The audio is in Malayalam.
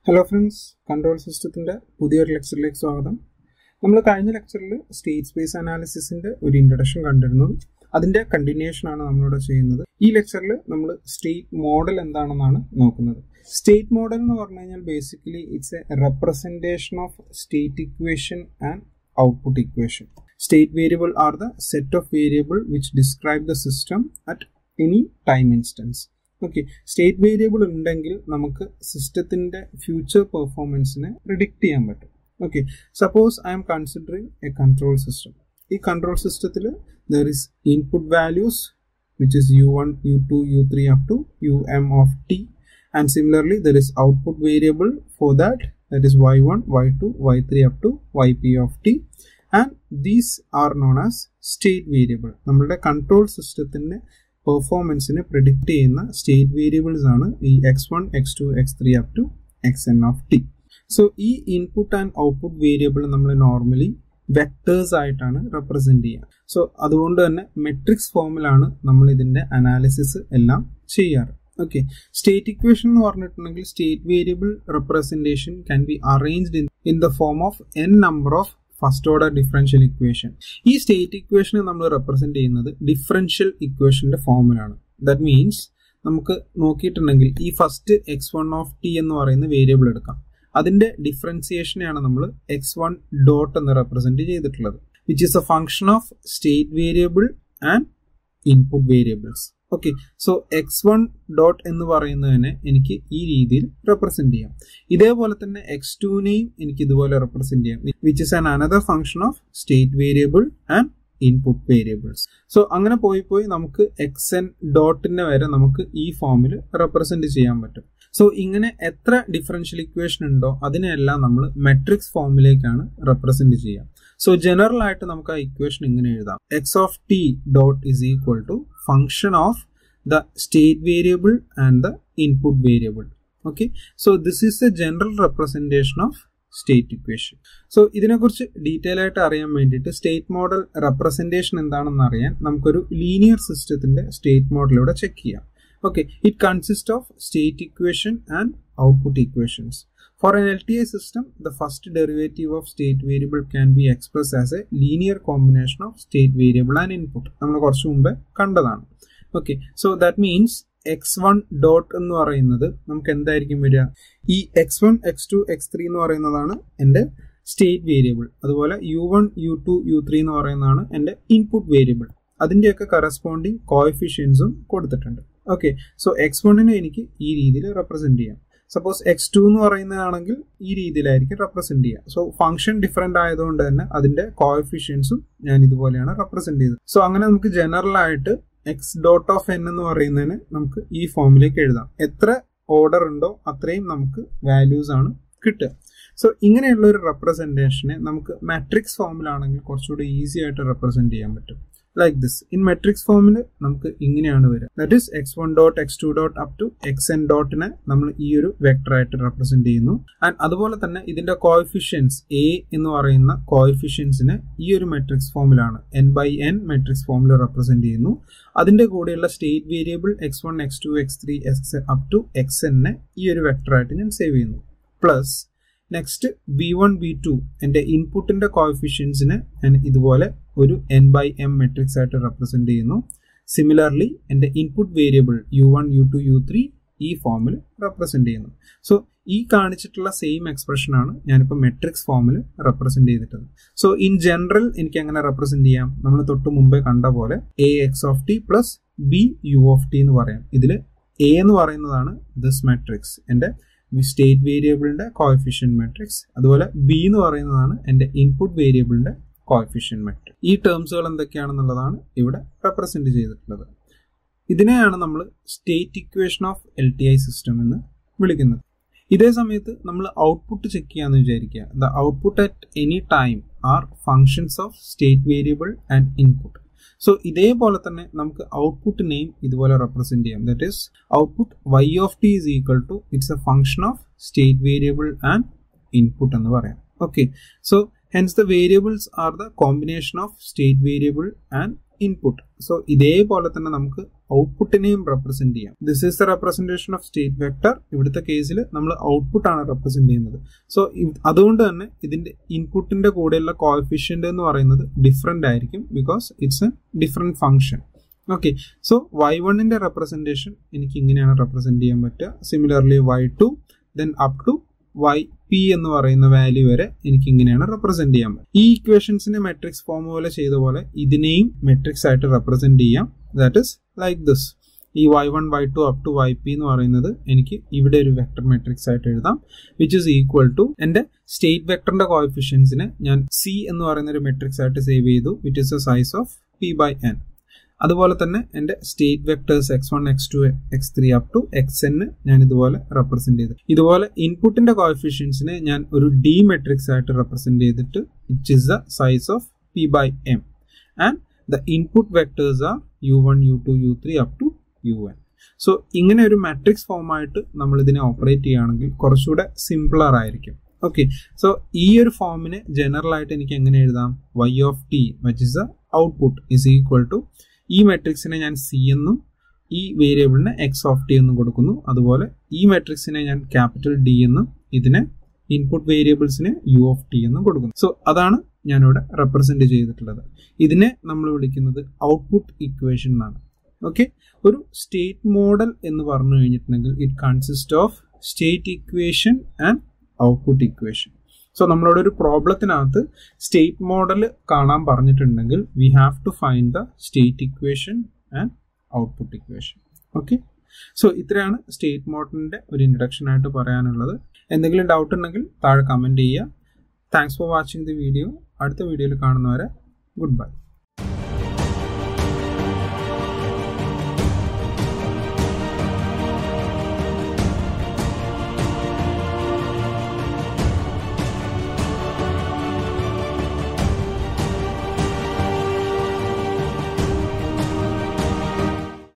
ഹലോ ഫ്രണ്ട്സ് കൺട്രോൾ സിസ്റ്റത്തിന്റെ പുതിയൊരു ലെക്ചറിലേക്ക് സ്വാഗതം നമ്മൾ കഴിഞ്ഞ ലെക്ചറിൽ സ്റ്റേറ്റ് സ്പേസ് അനാലിസിസിന്റെ ഒരു ഇൻട്രൊഡക്ഷൻ കണ്ടിരുന്നു അതിന്റെ കണ്ടിന്യൂഷൻ ആണ് നമ്മളിവിടെ ചെയ്യുന്നത് ഈ ലെക്ചറിൽ നമ്മൾ സ്റ്റേറ്റ് മോഡൽ എന്താണെന്നാണ് നോക്കുന്നത് സ്റ്റേറ്റ് മോഡൽ എന്ന് പറഞ്ഞു കഴിഞ്ഞാൽ basically it's a representation of state equation and output equation state variable are the set of variable which describe the system at any time instance okay state variable ഉണ്ടെങ്കിൽ നമുക്ക് സിസ്റ്റത്തിന്റെ ഫ്യൂച്ചർ പെർഫോമൻസിനെ പ്രിഡിക്റ്റ് ചെയ്യാൻ പറ്റും okay suppose I'm considering a control system ഈ കൺട്രോൾ സിസ്റ്റത്തിൽ there is input values which is u one u two u three up to u m of t and similarly there is output variable for that that is y one y two y three up to y p of t and these are known as state variable നമ്മളുടെ കൺട്രോൾ സിസ്റ്റത്തിന്റെ പെർഫോമൻസിനെ പ്രിഡിക്റ്റ് ചെയ്യുന്ന സ്റ്റേറ്റ് വേരിയബിൾസ് ആണ് ഈ x one x two x three up to x n of t so ഈ ഇൻപുട്ട് ആൻഡ് ഔട്ട്പുട്ട് വേരിയബിൾ നമ്മൾ നോർമലി വെക്ടേഴ്സ് ആയിട്ടാണ് റെപ്രസെന്റ് ചെയ്യുക സോ അതുകൊണ്ട് തന്നെ മെട്രിക്സ് ഫോമിലാണ് നമ്മൾ ഇതിന്റെ അനാലിസിസ് എല്ലാം ചെയ്യാറ് ഓക്കെ സ്റ്റേറ്റ് ഇക്വേഷൻ എന്ന് പറഞ്ഞിട്ടുണ്ടെങ്കിൽ state variable representation can be arranged in the form of n number of first order differential equation ഈ സ്റ്റേറ്റ് ഇക്വേഷനെ നമ്മൾ റെപ്രസെന്റ് ചെയ്യുന്നത് ഡിഫറൻഷ്യൽ ഇക്വേഷന്റെ ഫോമിലാണ് ദാറ്റ് മീൻസ് നമുക്ക് നോക്കിയിട്ടുണ്ടെങ്കിൽ ഈ first x one of t എന്ന് പറയുന്ന വേരിയബിൾ എടുക്കാം അതിന്റെ ഡിഫറൻസിയേഷനെയാണ് നമ്മൾ എക്സ് വൺ ഡോട്ട് എന്ന് റെപ്രസെന്റ് ചെയ്തിട്ടുള്ളത് which is a function of state variable and input variables okay so x one dot എന്ന് പറയുന്നതിനെ എനിക്ക് ഈ രീതിയിൽ റെപ്രസെന്റ് ചെയ്യാം ഇതേപോലെ തന്നെ എക്സ് ടുവിനെയും എനിക്ക് ഇതുപോലെ റെപ്രസെന്റ് ചെയ്യാം which is an another function of state variable and input variables so അങ്ങനെ പോയി പോയി നമുക്ക് എക്സ് എൻ ഡോട്ടിനെ വരെ നമുക്ക് ഈ ഫോമിൽ റെപ്രസെന്റ് ചെയ്യാൻ പറ്റും സോ ഇങ്ങനെ എത്ര ഡിഫറൻഷ്യൽ ഇക്വേഷൻ ഉണ്ടോ അതിനെല്ലാം നമ്മൾ മെട്രിക്സ് ഫോമിലേക്കാണ് റെപ്രസെന്റ് ചെയ്യുക സോ ജനറൽ ആയിട്ട് നമുക്ക് ആ ഇക്വേഷൻ ഇങ്ങനെ എഴുതാം x of t dot is equal to function of the state variable and the input variable okay so this is a general representation of state equation so ഇതിനെക്കുറിച്ച് ഡീറ്റെയിൽ ആയിട്ട് അറിയാൻ വേണ്ടിയിട്ട് സ്റ്റേറ്റ് മോഡൽ റെപ്രസെന്റേഷൻ എന്താണെന്ന് അറിയാൻ നമുക്കൊരു ലീനിയർ സിസ്റ്റത്തിന്റെ സ്റ്റേറ്റ് മോഡൽ ചെക്ക് ചെയ്യാം okay it consists of state equation and output equations for an lti system the first derivative of state variable can be expressed as a linear combination of state variable and input നമ്മൾ കുറച്ച് മുമ്പേ കണ്ടതാണ് okay so that means x one dot എന്ന് പറയുന്നത് നമുക്ക് എന്തായിരിക്കും വരിക ഈ x one x two x three എന്ന് പറയുന്നതാണ് എൻ്റെ സ്റ്റേറ്റ് വേരിയബിൾ അതുപോലെ u one u two u three എന്ന് പറയുന്നതാണ് എൻ്റെ ഇൻപുട്ട് വേരിയബിൾ അതിൻ്റെയൊക്കെ കറസ്പോണ്ടിങ് കോഎഫിഷ്യൻസും കൊടുത്തിട്ടുണ്ട് ഓക്കെ സോ എക്സ് വണ്ണിനെ എനിക്ക് ഈ രീതിയിൽ റെപ്രസെന്റ് ചെയ്യാം സപ്പോസ് എക്സ് ടു എന്ന് പറയുന്നതാണെങ്കിൽ ഈ രീതിയിലായിരിക്കും റെപ്രസെന്റ് ചെയ്യുക സോ ഫംഗ്ഷൻ ഡിഫറെന്റ് ആയതുകൊണ്ട് തന്നെ അതിന്റെ കോഎഫിഷ്യൻസും ഞാൻ ഇതുപോലെയാണ് റെപ്രസെന്റ് ചെയ്തത് സോ അങ്ങനെ നമുക്ക് ജനറൽ ആയിട്ട് എക്സ് ഡോട്ട് ഓഫ് എൻ എന്ന് പറയുന്നതിന് നമുക്ക് ഈ ഫോമിലേക്ക് എഴുതാം എത്ര ഓർഡർ ഉണ്ടോ അത്രയും നമുക്ക് വാല്യൂസ് ആണ് കിട്ടുക സോ ഇങ്ങനെയുള്ള ഒരു റെപ്രസെന്റേഷനെ നമുക്ക് മാട്രിക്സ് ഫോമിലാണെങ്കിൽ കുറച്ചുകൂടി ഈസി ആയിട്ട് റെപ്രസെന്റ് ചെയ്യാൻ പറ്റും ലൈക്ക് ദിസ് ഇൻ മെട്രിക്സ് ഫോമിൽ നമുക്ക് ഇങ്ങനെയാണ് വരിക that is x one dot x two dot up to x n ഡോട്ടിനെ നമ്മൾ ഈ ഒരു വെക്ടർ ആയിട്ട് റെപ്രസെന്റ് ചെയ്യുന്നു ആൻഡ് അതുപോലെ തന്നെ ഇതിന്റെ കോഎഫിഷ്യൻസ് എ എന്ന് പറയുന്ന കോഎഫിഷ്യൻസിനെ ഈ ഒരു മെട്രിക്സ് ഫോമിലാണ് എൻ ബൈ എൻ മെട്രിക്സ് ഫോമിൽ റെപ്രസെന്റ് ചെയ്യുന്നു അതിന്റെ കൂടെയുള്ള state variable x one x two x three x up to x എന്നെ ഈ ഒരു വെക്ടർ ആയിട്ട് ഞാൻ സേവ് ചെയ്യുന്നു plus next b one b two എൻ്റെ ഇൻപുട്ടിന്റെ കോഎഫിഷ്യൻസിനെ ഞാൻ ഇതുപോലെ ഒരു എൻ ബൈ എം മെട്രിക്സ് ആയിട്ട് റെപ്രസെന്റ് ചെയ്യുന്നു സിമിലർലി എൻ്റെ input variable u one u two u three ഈ ഫോമിൽ റെപ്രസെന്റ് ചെയ്യുന്നു സോ ഈ കാണിച്ചിട്ടുള്ള സെയിം എക്സ്പ്രഷൻ ആണ് ഞാനിപ്പോൾ മെട്രിക്സ് ഫോമിൽ റെപ്രസെന്റ് ചെയ്തിട്ടത് സോ ഇൻ ജനറൽ എനിക്ക് അങ്ങനെ റെപ്രസെന്റ് ചെയ്യാം നമ്മൾ തൊട്ട് മുമ്പേ കണ്ട പോലെ A x of t plus B u of t എന്ന് പറയാം ഇതിൽ എ എന്ന് പറയുന്നതാണ് ദിസ് മെട്രിക്സ് എൻ്റെ സ്റ്റേറ്റ് വേരിയബിളിന്റെ കോഎഫിഷ്യൻ മെട്രിക്സ് അതുപോലെ ബി എന്ന് പറയുന്നതാണ് എൻ്റെ ഇൻപുട്ട് വേരിയബിളിന്റെ കോഎഫിഷ്യൻ മെട്രിക് ഈ ടേംസുകൾ എന്തൊക്കെയാണെന്നുള്ളതാണ് ഇവിടെ റെപ്രസെന്റ് ചെയ്തിട്ടുള്ളത് ഇതിനെയാണ് നമ്മൾ state equation of L T I system എന്ന് വിളിക്കുന്നത് ഇതേ സമയത്ത് നമ്മൾ ഔട്ട്പുട്ട് ചെക്ക് ചെയ്യാന്ന് വിചാരിക്കുക the output at any time are functions of state variable and input so ഇതേപോലെ തന്നെ നമുക്ക് ഔട്ട്പുട്ടിനെയും ഇതുപോലെ റെപ്രസെന്റ് ചെയ്യാം that is output y of t is equal to it's a function of state variable and input എന്ന് പറയാം okay so hence the variables are the combination of state variable and input so ഇതേപോലെ തന്നെ നമുക്ക് ഔട്ട്പുട്ടിനെയും റെപ്രസെന്റ് ചെയ്യാം this is the representation of state vector ഇവിടുത്തെ കേസിൽ നമ്മൾ ഔട്ട്പുട്ട് ആണ് റെപ്രസെന്റ് ചെയ്യുന്നത് സോ അതുകൊണ്ട് തന്നെ ഇതിന്റെ ഇൻപുട്ടിന്റെ കൂടെയുള്ള കോഎഫിഷ്യന്റ് എന്ന് പറയുന്നത് ഡിഫറെന്റ് ആയിരിക്കും because it's a different function okay so y വണ്ണിന്റെ റെപ്രസെന്റേഷൻ എനിക്ക് ഇങ്ങനെയാണ് റെപ്രസെന്റ് ചെയ്യാൻ പറ്റുക similarly y two then up to y p എന്ന് പറയുന്ന വാല്യൂ വരെ എനിക്ക് ഇങ്ങനെയാണ് റെപ്രസെന്റ് ചെയ്യാൻ പറ്റും ഈ ഇക്വേഷൻസിനെ മെട്രിക്സ് ഫോം പോലെ ചെയ്ത പോലെ ഇതിനെയും മെട്രിക്സ് ആയിട്ട് റെപ്രസെന്റ് ചെയ്യാം ദാറ്റ് ഇസ് ലൈക്ക് ദിസ് ഈ y one y two up to y p എന്ന് പറയുന്നത് എനിക്ക് ഇവിടെ ഒരു വെക്ടർ മെട്രിക്സ് ആയിട്ട് എഴുതാം വിച്ച് ഇസ് ഈക്വൽ ടു എന്റെ സ്റ്റേറ്റ് വെക്ടറിന്റെ കോഎഫിഷ്യൻസിനെ ഞാൻ സി എന്ന് പറയുന്ന ഒരു മെട്രിക്സ് ആയിട്ട് സേവ് ചെയ്തു which is a size of p by n അതുപോലെ തന്നെ എൻ്റെ state vectors x one x two x three up to x n ഞാൻ ഇതുപോലെ റെപ്രസെന്റ് ചെയ്തു ഇതുപോലെ ഇൻപുട്ടിന്റെ കോഎഫിഷ്യൻസിനെ ഞാൻ ഒരു ഡി മെട്രിക്സ് ആയിട്ട് റെപ്രസെന്റ് ചെയ്തിട്ട് it is the size of p by m and the input vectors are u one u two u three up to u n so ഇങ്ങനെ ഒരു മാട്രിക്സ് ഫോമായിട്ട് നമ്മൾ ഇതിനെ ഓപ്പറേറ്റ് ചെയ്യുകയാണെങ്കിൽ കുറച്ചുകൂടെ സിംപിളർ ആയിരിക്കും ഓക്കെ സോ ഈ ഒരു ഫോമിനെ ജനറൽ ആയിട്ട് എനിക്ക് എങ്ങനെ എഴുതാം y of t which is the output is equal to ഈ മെട്രിക്സിനെ ഞാൻ സി എന്നും ഈ വേരിയബിളിന് എക്സ് ഓഫ് ടി എന്നും കൊടുക്കുന്നു അതുപോലെ ഈ മെട്രിക്സിനെ ഞാൻ ക്യാപിറ്റൽ ഡി എന്നും ഇതിനെ ഇൻപുട്ട് വേരിയബിൾസിനെ യു ഓഫ് ടി എന്നും കൊടുക്കുന്നു സോ അതാണ് ഞാനിവിടെ റെപ്രസെന്റ് ചെയ്തിട്ടുള്ളത് ഇതിനെ നമ്മൾ വിളിക്കുന്നത് ഔട്ട്പുട്ട് ഇക്വേഷൻ എന്നാണ് ഓക്കെ ഒരു സ്റ്റേറ്റ് മോഡൽ എന്ന് പറഞ്ഞു കഴിഞ്ഞിട്ടുണ്ടെങ്കിൽ it consist of state equation and output equation so നമ്മളോട് ഒരു പ്രോബ്ലത്തിനകത്ത് സ്റ്റേറ്റ് മോഡൽ കാണാൻ പറഞ്ഞിട്ടുണ്ടെങ്കിൽ we have to find the state equation and output equation okay so ഇത്രയാണ് സ്റ്റേറ്റ് മോഡലിന്റെ ഒരു ഇൻട്രഡക്ഷൻ ആയിട്ട് പറയാനുള്ളത് എന്തെങ്കിലും ഡൗട്ട് ഉണ്ടെങ്കിൽ താഴെ കമന്റ് ചെയ്യുക thanks for watching the video അടുത്ത വീഡിയോയിൽ കാണുന്നവരെ ഗുഡ് ബൈ